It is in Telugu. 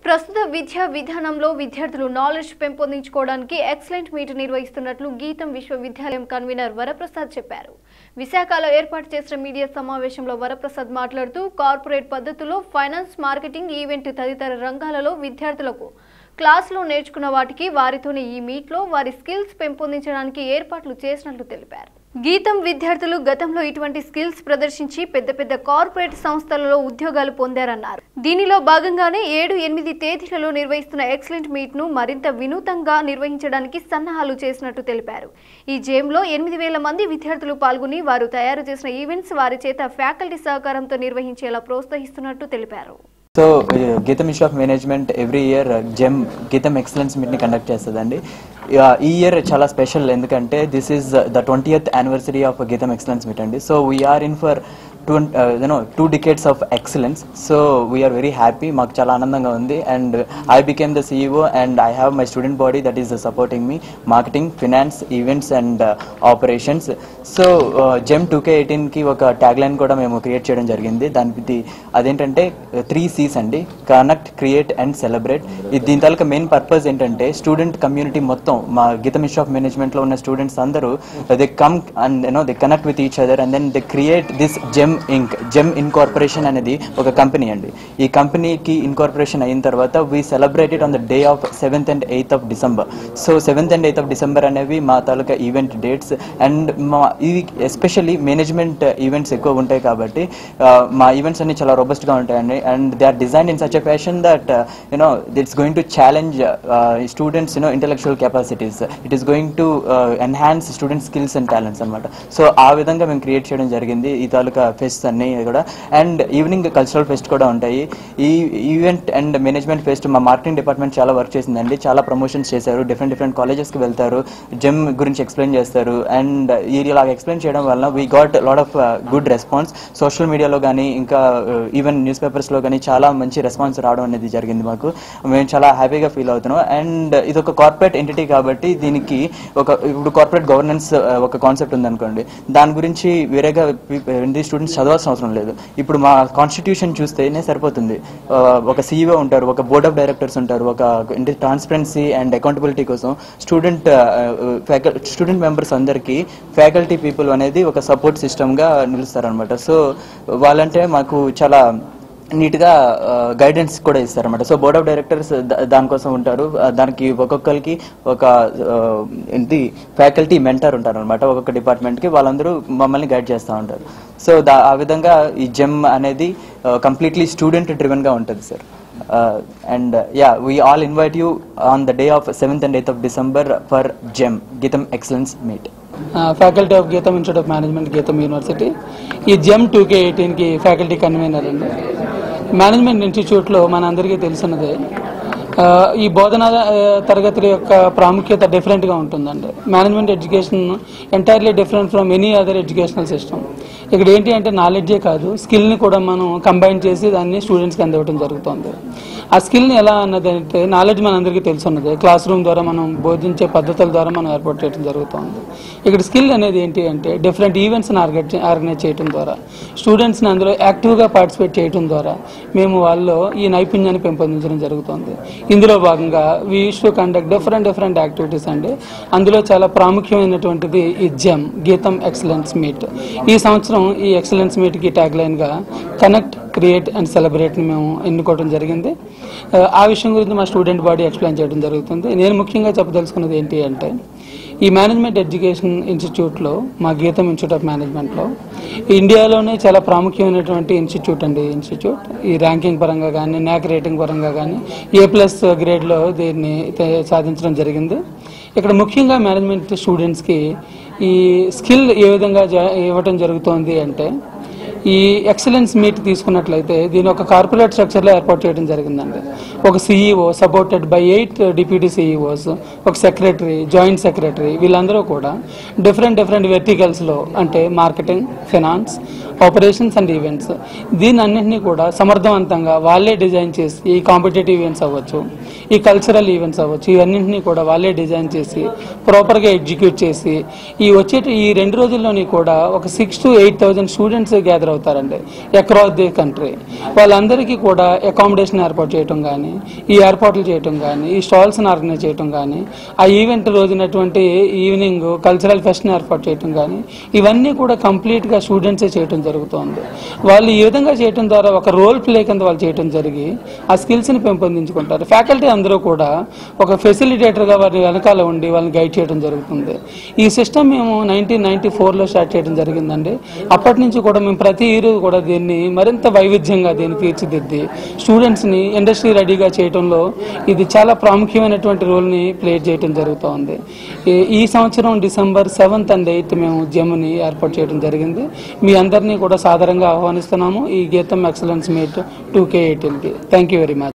ప్రస్తుత విద్యా విధానంలో విద్యార్థులు నాలెడ్జ్ పెంపొందించుకోవడానికి ఎక్సలెంట్ మీట్ నిర్వహిస్తున్నట్లు గీతం విశ్వవిద్యాలయం కన్వీనర్ వరప్రసాద్ చెప్పారు విశాఖలో ఏర్పాటు చేసిన మీడియా సమావేశంలో వరప్రసాద్ మాట్లాడుతూ కార్పొరేట్ పద్ధతిలో ఫైనాన్స్ మార్కెటింగ్ ఈవెంట్ తదితర రంగాలలో విద్యార్థులకు క్లాసులో నేర్చుకున్న వాటికి వారితోనే ఈ మీట్లో వారి స్కిల్స్ పెంపొందించడానికి ఏర్పాట్లు చేసినట్లు తెలిపారు గీతం విద్యార్థులు గతంలో ఇటువంటి స్కిల్స్ ప్రదర్శించి పెద్ద పెద్ద కార్పొరేట్ సంస్థలలో ఉద్యోగాలు పొందారన్నారు దీనిలో భాగంగానే ఏడు ఎనిమిది తేదీలలో నిర్వహిస్తున్న ఎక్సలెంట్ మీట్ ను మరింత వినూతంగా నిర్వహించడానికి సన్నాహాలు చేసినట్టు తెలిపారు ఈ జేమ్లో ఎనిమిది వేల మంది విద్యార్థులు పాల్గొని వారు తయారు చేసిన ఈవెంట్స్ వారి చేత ఫ్యాకల్టీ సహకారంతో నిర్వహించేలా ప్రోత్సహిస్తున్నట్టు తెలిపారు so Gitam institute of management every year GEM Gitam excellence మీట్ని కండక్ట్ చేస్తుందండి ఈ ఇయర్ చాలా స్పెషల్ ఎందుకంటే this is the twentieth anniversary of Gitam excellence meet అండి so we are in for two you know two decades of excellence so we are very happy మాకు చాలా ఆనందంగా ఉంది and I became the CEO and I have my student body that is supporting me marketing finance events and operations so gem two K ఎయిటీన్కి ఒక ట్యాగ్ లైన్ కూడా మేము క్రియేట్ చేయడం జరిగింది దానికి అదేంటంటే త్రీ సీస్ అండి కనెక్ట్ క్రియేట్ అండ్ సెలబ్రేట్ దీని తాలూకా మెయిన్ పర్పస్ ఏంటంటే స్టూడెంట్ కమ్యూనిటీ మొత్తం మా గీతం ఇన్స్టిట్యూట్ ఆఫ్ మేనేజ్మెంట్లో ఉన్న స్టూడెంట్స్ అందరూ they come and you know they connect with each other and then they create this GEM inc GEM incorporation అనేది ఒక కంపెనీ అండి ఈ కంపెనీకి ఇన్కార్పొరేషన్ అయిన తర్వాత we celebrated on the day of seventh and eighth of December so seventh and eighth of December అనేవి మా తాలూకా ఈవెంట్ డేట్స్ అండ్ మా ఇది ఎస్పెషల్లీ మేనేజ్మెంట్ ఈవెంట్స్ ఎక్కువ ఉంటాయి కాబట్టి ఆ, మా ఈవెంట్స్ అన్ని చాలా రోబస్ట్గా ఉంటాయండి and they are design in such a fashion that you know it's going to challenge students you know intellectual capacities it is going to enhance student skills and talents అనమాట సో ఆ విధంగా మేము క్రియేట్ చేయడం జరిగింది ఈ తాలూకా ఫెస్ట్ అన్ని కూడా అండ్ ఈవినింగ్ కల్చరల్ ఫెస్ట్ కూడా ఉంటాయి ఈ ఈవెంట్ అండ్ మేనేజ్మెంట్ ఫెస్ట్ మా మార్కెటింగ్ డిపార్ట్మెంట్ చాలా వర్క్ చేసిందండి చాలా ప్రమోషన్స్ చేశారు డిఫరెంట్ డిఫరెంట్ కాలేజెస్కి వెళ్తారు జెమ్ గురించి ఎక్స్ప్లెయిన్ చేస్తారు అండ్ ఇలా ఎక్స్ప్లెయిన్ చేయడం వల్ల we got lot of good response social మీడియాలో కానీ ఇంకా ఈవెన్ న్యూస్ పేపర్స్లో కానీ చాలా మంచి రెస్పాన్స్ రావడం అనేది జరిగింది మాకు మేము చాలా హ్యాపీగా ఫీల్ అవుతున్నాం అండ్ ఇది ఒక కార్పొరేట్ ఎంటిటీ కాబట్టి దీనికి ఒక ఇప్పుడు కార్పొరేట్ గవర్నెన్స్ ఒక కాన్సెప్ట్ ఉందనుకోండి దాని గురించి వేరేగా స్టూడెంట్స్ చదవాల్సిన అవసరం లేదు ఇప్పుడు మా కాన్స్టిట్యూషన్ చూస్తేనే సరిపోతుంది ఆ, ఒక సీఈఓ ఉంటారు ఒక బోర్డ్ ఆఫ్ డైరెక్టర్స్ ఉంటారు ఒక ట్రాన్స్పరెన్సీ అండ్ అకౌంటబిలిటీ కోసం స్టూడెంట్ ఫ్యాకల్ స్టూడెంట్ మెంబర్స్ అందరికీ ఫ్యాకల్టీ పీపుల్ అనేది ఒక సపోర్ట్ సిస్టమ్గా నిలుస్తారనమాట సో వాళ్ళంటే మాకు చాలా నీట్గా గైడెన్స్ కూడా ఇస్తారన్నమాట సో బోర్డ్ ఆఫ్ డైరెక్టర్స్ దానికోసం ఉంటారు ఆ, దానికి ఒక్కొక్కరికి ఒక ఆ, ఏంటి ఫ్యాకల్టీ మెంటర్ ఉంటారు అనమాట ఒక్కొక్క డిపార్ట్మెంట్కి వాళ్ళందరూ మమ్మల్ని గైడ్ చేస్తూ ఉంటారు సో దా ఆ విధంగా ఈ జెమ్ అనేది కంప్లీట్లీ స్టూడెంట్ డ్రివెన్గా ఉంటుంది sir and yeah we all invite you on the day of seventh and eighth of December for GEM Gitam excellence meet faculty of Gitam institute of management Gitam university ఈ జెమ్ టూ కే ఎయిటీన్కి ఫ్యాకల్టీ కన్వీనర్ అండి మేనేజ్మెంట్ ఇన్స్టిట్యూట్లో మనందరికీ తెలిసినదే ఆ, ఈ బోధనా ఆ, తరగతుల యొక్క ప్రాముఖ్యత డిఫరెంట్గా ఉంటుందండి management education entirely different from any other educational system ఇక్కడ ఏంటి అంటే నాలెడ్జే కాదు స్కిల్ని కూడా మనం కంబైన్ చేసి దాన్ని స్టూడెంట్స్కి అందివ్వడం జరుగుతుంది ఆ స్కిల్ని ఎలా అన్నది అంటే నాలెడ్జ్ మనందరికీ తెలుసున్నది క్లాస్ రూమ్ ద్వారా మనం బోధించే పద్ధతుల ద్వారా మనం ఏర్పాటు చేయడం జరుగుతుంది ఇక్కడ స్కిల్ అనేది ఏంటి అంటే డిఫరెంట్ ఈవెంట్స్ని ఆర్గనైజ్ ఆర్గనైజ్ చేయడం ద్వారా స్టూడెంట్స్ని అందులో యాక్టివ్గా పార్టిసిపేట్ చేయడం ద్వారా మేము వాళ్ళలో ఈ నైపుణ్యాన్ని పెంపొందించడం జరుగుతుంది ఇందులో భాగంగా we use to conduct different different activities అండి అందులో చాలా ప్రాముఖ్యమైనటువంటిది ఈ జెమ్ గీతం ఎక్సలెన్స్ మీట్ ఈ సంవత్సరం ఈ ఎక్సలెన్స్ మీట్కి ట్యాగ్ లైన్గా కనెక్ట్ క్రియేట్ అండ్ సెలబ్రేట్ని మేము ఎన్నుకోవడం జరిగింది ఆ, ఆ విషయం గురించి మా స్టూడెంట్ బాడీ ఎక్స్ప్లెయిన్ చేయడం జరుగుతుంది నేను ముఖ్యంగా చెప్పదలుచుకున్నది ఏంటి అంటే ఈ మేనేజ్మెంట్ ఎడ్యుకేషన్ ఇన్స్టిట్యూట్లో మా గీతం ఇన్స్టిట్యూట్ ఆఫ్ మేనేజ్మెంట్లో ఇండియాలోనే చాలా ప్రాముఖ్యమైనటువంటి ఇన్స్టిట్యూట్ అండి ఈ ఇన్స్టిట్యూట్ ఈ ర్యాంకింగ్ పరంగా కానీ న్యాక్ రేటింగ్ పరంగా కానీ ఏ ప్లస్ గ్రేడ్లో దీన్ని తే- సాధించడం జరిగింది ఇక్కడ ముఖ్యంగా మేనేజ్మెంట్ స్టూడెంట్స్కి ఈ స్కిల్ ఏ విధంగా జ- ఇవ్వటం జరుగుతోంది అంటే ఈ ఎక్సలెన్స్ మీట్ తీసుకున్నట్లయితే దీని ఒక కార్పొరేట్ స్ట్రక్చర్లో ఏర్పాటు చేయడం జరిగిందండి ఒక CEO supported by eight deputy CEOs ఒక సెక్రటరీ జాయింట్ సెక్రటరీ వీళ్ళందరూ కూడా డిఫరెంట్ డిఫరెంట్ వెర్టికల్స్లో అంటే marketing finance operations and events దీని అన్నింటినీ కూడా సమర్థవంతంగా వాళ్ళే డిజైన్ చేసి ఈ కాంపిటేటివ్ ఈవెంట్స్ అవ్వచ్చు ఈ కల్చరల్ ఈవెంట్స్ అవ్వచ్చు ఇవన్నింటినీ కూడా వాళ్ళే డిజైన్ చేసి ప్రాపర్గా ఎగ్జిక్యూట్ చేసి ఈ వచ్చే ఈ రెండు రోజుల్లోని కూడా ఒక six to eight thousand students gather అవుతారండి అక్రాస్ ది కంట్రీ వాళ్ళందరికీ కూడా అకామిడేషన్ ఏర్పాటు చేయటం కానీ ఈ ఏర్పాట్లు చేయటం కానీ ఈ స్టాల్స్ని ఆర్గనైజ్ చేయటం కానీ ఆ ఈవెంట్ రోజునటువంటి ఈవినింగ్ కల్చరల్ ఫెస్ట్ని ఏర్పాటు చేయటం కానీ ఇవన్నీ కూడా కంప్లీట్గా స్టూడెంట్సే చేయటం జరుగుతుంది వాళ్ళు ఈ విధంగా చేయటం ద్వారా ఒక రోల్ ప్లే కింద వాళ్ళు చేయటం జరిగి ఆ స్కిల్స్ని పెంపొందించుకుంటారు ఫ్యాకల్టీ అందరూ కూడా ఒక ఫెసిలిటేటర్గా వారి వెనకాల ఉండి వాళ్ళని గైడ్ చేయడం జరుగుతుంది ఈ సిస్టమ్ మేము నైన్టీన్ నైన్టీ ఫోర్లో స్టార్ట్ చేయడం జరిగిందండి అప్పటి నుంచి కూడా మేము ప్రతి ఇయర్ కూడా దీన్ని మరింత వైవిధ్యంగా దీన్ని తీర్చిదిద్ది స్టూడెంట్స్ని ఇండస్ట్రీ రెడీగా చేయడంలో ఇది చాలా ప్రాముఖ్యమైనటువంటి రోల్ని ప్లే చేయడం జరుగుతోంది ఈ- ఈ సంవత్సరం డిసెంబర్ సెవెంత్ అండ్ ఎయిత్ మేము జమ్ని ఏర్పాటు చేయడం జరిగింది మీ అందరినీ కూడా సాదరంగా ఆహ్వానిస్తున్నాము ఈ GITAM excellence meet two K ఎయిటీన్కి థ్యాంక్ యూ వెరీ మచ్